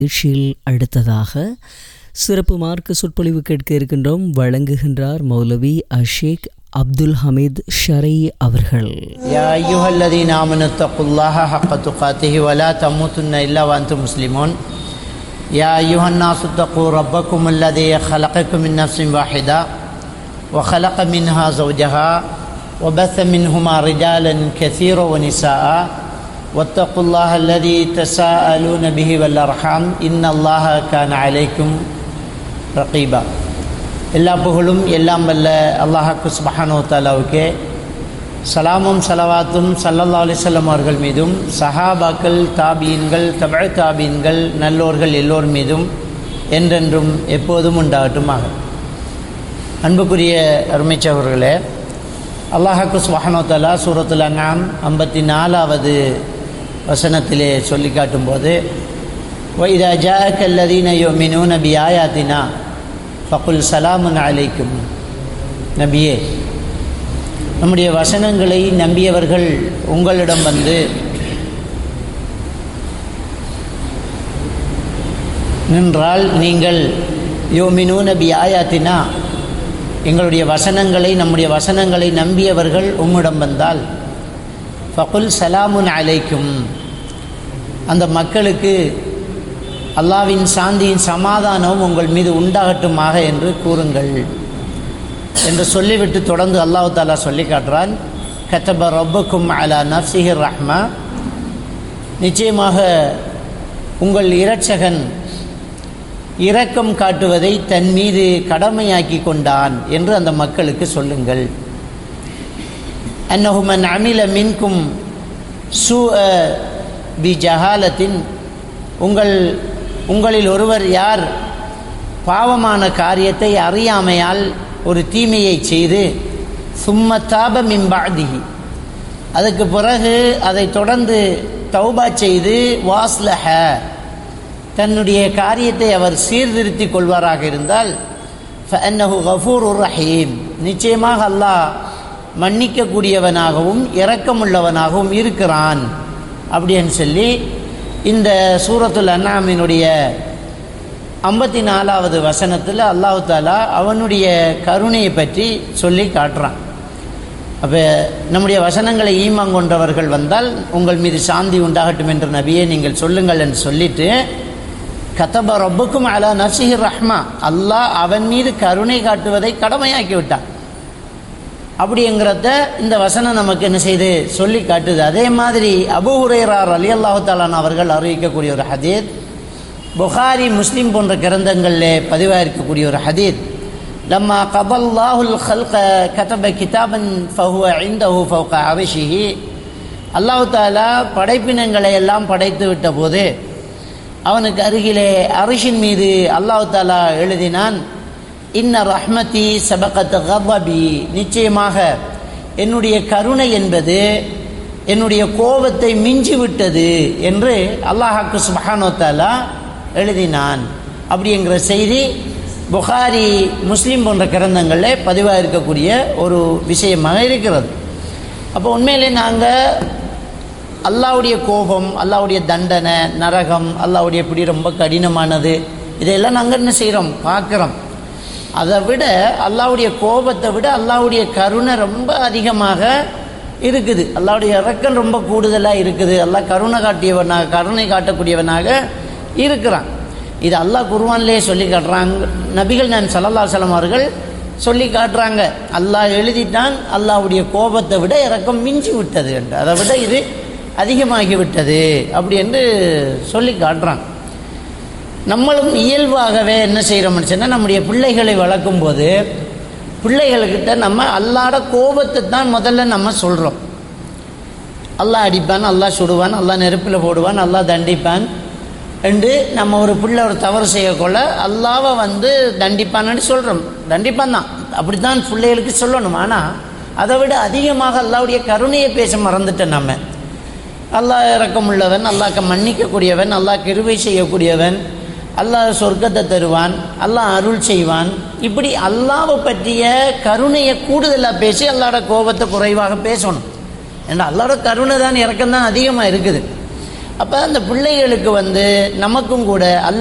நிகழ்ச்சியில் அடுத்ததாக சிறப்பு மார்க்க சொற்பொழிவு கேட்க இருக்கின்றோம் வழங்குகின்றார் மௌலவி அஷேக் அப்துல் ஹமீத் ஷரை அவர்கள் يا أيها الذين آمنوا اتقوا الله حق تقاته ولا تموتن إلا وأنتم مسلمون يا أيها الناس اتقوا ربكم الذي خلقكم من نفس واحدة وخلق منها زوجها وبث منهما رجالا كثيرا ونساء واتقوا الله الذي تساءلون به والأرحام إن الله كان عليكم رقيبا எல்லா புகழும் எல்லாம் வல்ல அல்லாஹாக்கு சுபஹானோ தாலாவுக்கே சலாமும் சலவாத்தும் சல்லல்லா அலிசல்லம் அவர்கள் மீதும் சஹாபாக்கள் தாபீன்கள் தபழ் தாபீன்கள் நல்லோர்கள் எல்லோர் மீதும் என்றென்றும் எப்போதும் உண்டாகட்டுமாக அன்புக்குரிய அருமைச்சவர்களே அல்லாஹாக்கு சுபஹானோ தாலா சூரத்துல் அங்காம் ஐம்பத்தி நாலாவது வசனத்திலே சொல்லி காட்டும்போது வைதா ஜாக் அல்லதீன யோமினூ நபி ஆயாத்தினா ஃபகுல் சலாமுன் அலைக்கும் நபியே நம்முடைய வசனங்களை நம்பியவர்கள் உங்களிடம் வந்து நின்றால் நீங்கள் யோமினு நபி ஆயாத்தினா எங்களுடைய வசனங்களை நம்முடைய வசனங்களை நம்பியவர்கள் உம்மிடம் வந்தால் ஃபகுல் சலாமுன் அலைக்கும் அந்த மக்களுக்கு அல்லாவின் சாந்தியின் சமாதானம் உங்கள் மீது உண்டாகட்டுமாக என்று கூறுங்கள் என்று சொல்லிவிட்டு தொடர்ந்து அல்லாஹு தாலா சொல்லி காட்டுறான் கத்தப ரப்புக்கும் அலா நப்சிஹிர் ரஹ்மா நிச்சயமாக உங்கள் இரட்சகன் இரக்கம் காட்டுவதை தன் மீது கடமையாக்கி கொண்டான் என்று அந்த மக்களுக்கு சொல்லுங்கள் அன்னஹுமன் அமில மின்கும் சு பி ஜஹாலத்தின் உங்கள் உங்களில் ஒருவர் யார் பாவமான காரியத்தை அறியாமையால் ஒரு தீமையை செய்து சும்ம தாப மிம்பாதிகி அதுக்கு பிறகு அதை தொடர்ந்து தௌபா செய்து வாஸ்லஹ தன்னுடைய காரியத்தை அவர் சீர்திருத்தி கொள்வாராக இருந்தால் ஃபன்னஹு கஃபூர் உர் ரஹீம் நிச்சயமாக அல்லாஹ் மன்னிக்கக்கூடியவனாகவும் இரக்கமுள்ளவனாகவும் இருக்கிறான் அப்படின்னு சொல்லி இந்த சூரத்துல் அண்ணாமினுடைய ஐம்பத்தி நாலாவது வசனத்தில் அல்லாஹு தாலா அவனுடைய கருணையை பற்றி சொல்லி காட்டுறான் அப்போ நம்முடைய வசனங்களை ஈமாங் கொண்டவர்கள் வந்தால் உங்கள் மீது சாந்தி உண்டாகட்டும் என்ற நபியை நீங்கள் சொல்லுங்கள் என்று சொல்லிட்டு கத்தப ரப்புக்கும் அலா நசிஹிர் ரஹ்மா அல்லாஹ் அவன் மீது கருணை காட்டுவதை கடமையாக்கி விட்டான் அப்படிங்கிறத இந்த வசனம் நமக்கு என்ன செய்து சொல்லி காட்டுது அதே மாதிரி அபு ஹுரேரார் அலி அல்லாஹு தாலான் அவர்கள் அறிவிக்கக்கூடிய ஒரு ஹதீத் புகாரி முஸ்லீம் போன்ற கிரந்தங்களில் பதிவாக இருக்கக்கூடிய ஒரு ஹதீத் லம்மா கபல்லாஹுல் ஹல்க கதப கிதாபன் ஃபஹுவ ஐந்தஹு ஃபவுக அரிஷிஹி அல்லாஹு தாலா படைப்பினங்களை எல்லாம் படைத்து விட்ட போது அவனுக்கு அருகிலே அரிஷின் மீது அல்லாஹு தாலா எழுதினான் இன்ன ரஹ்மதி சபகத் கபபி நிச்சயமாக என்னுடைய கருணை என்பது என்னுடைய கோபத்தை மிஞ்சி விட்டது என்று அல்லாஹாக்கு சுபஹானோத்தாலா எழுதினான் அப்படிங்கிற செய்தி புகாரி முஸ்லீம் போன்ற கிரந்தங்களில் பதிவாக இருக்கக்கூடிய ஒரு விஷயமாக இருக்கிறது அப்போ உண்மையிலே நாங்கள் அல்லாவுடைய கோபம் அல்லாவுடைய தண்டனை நரகம் அல்லாவுடைய பிடி ரொம்ப கடினமானது இதையெல்லாம் நாங்கள் என்ன செய்கிறோம் பார்க்குறோம் அதை விட அல்லாவுடைய கோபத்தை விட அல்லாவுடைய கருணை ரொம்ப அதிகமாக இருக்குது அல்லாவுடைய இறக்கம் ரொம்ப கூடுதலாக இருக்குது அல்லாஹ் கருணை காட்டியவனாக கருணை காட்டக்கூடியவனாக இருக்கிறான் இது அல்லாஹ் குருவான்லேயே சொல்லி காட்டுறாங்க நபிகள் நான் சல்லல்லா சலம் அவர்கள் சொல்லி காட்டுறாங்க அல்லாஹ் எழுதிட்டான் அல்லாவுடைய கோபத்தை விட இறக்கம் மிஞ்சி விட்டது என்று அதை விட இது அதிகமாகி விட்டது அப்படி என்று சொல்லி காட்டுறான் நம்மளும் இயல்பாகவே என்ன செய்கிறோம்னு சொன்னால் நம்முடைய பிள்ளைகளை வளர்க்கும் போது பிள்ளைகள்கிட்ட நம்ம அல்லாட கோபத்தை தான் முதல்ல நம்ம சொல்கிறோம் அல்லாஹ் அடிப்பான் அல்லாஹ் சுடுவான் அல்லாஹ் நெருப்பில் போடுவான் அல்லாஹ் தண்டிப்பான் என்று நம்ம ஒரு பிள்ளை ஒரு தவறு செய்யக்கொள்ள அல்லாவை வந்து தண்டிப்பான்னு சொல்கிறோம் தண்டிப்பான் தான் அப்படி தான் பிள்ளைகளுக்கு சொல்லணும் ஆனால் அதை விட அதிகமாக அல்லாவுடைய கருணையை பேச மறந்துட்டேன் நம்ம அல்லாஹ் இறக்கமுள்ளவன் அல்லாஹ்க்கு மன்னிக்கக்கூடியவன் அல்லாஹ் கிருவை செய்யக்கூடியவன் அல்லாஹ் சொர்க்கத்தை தருவான் அல்லாஹ் அருள் செய்வான் இப்படி அல்லாவை பற்றிய கருணையை கூடுதலாக பேசி அல்லாட கோபத்தை குறைவாக பேசணும் ஏன்னா அல்லாட கருணை தான் இறக்கம் தான் அதிகமாக இருக்குது அப்போ அந்த பிள்ளைகளுக்கு வந்து நமக்கும் கூட அல்ல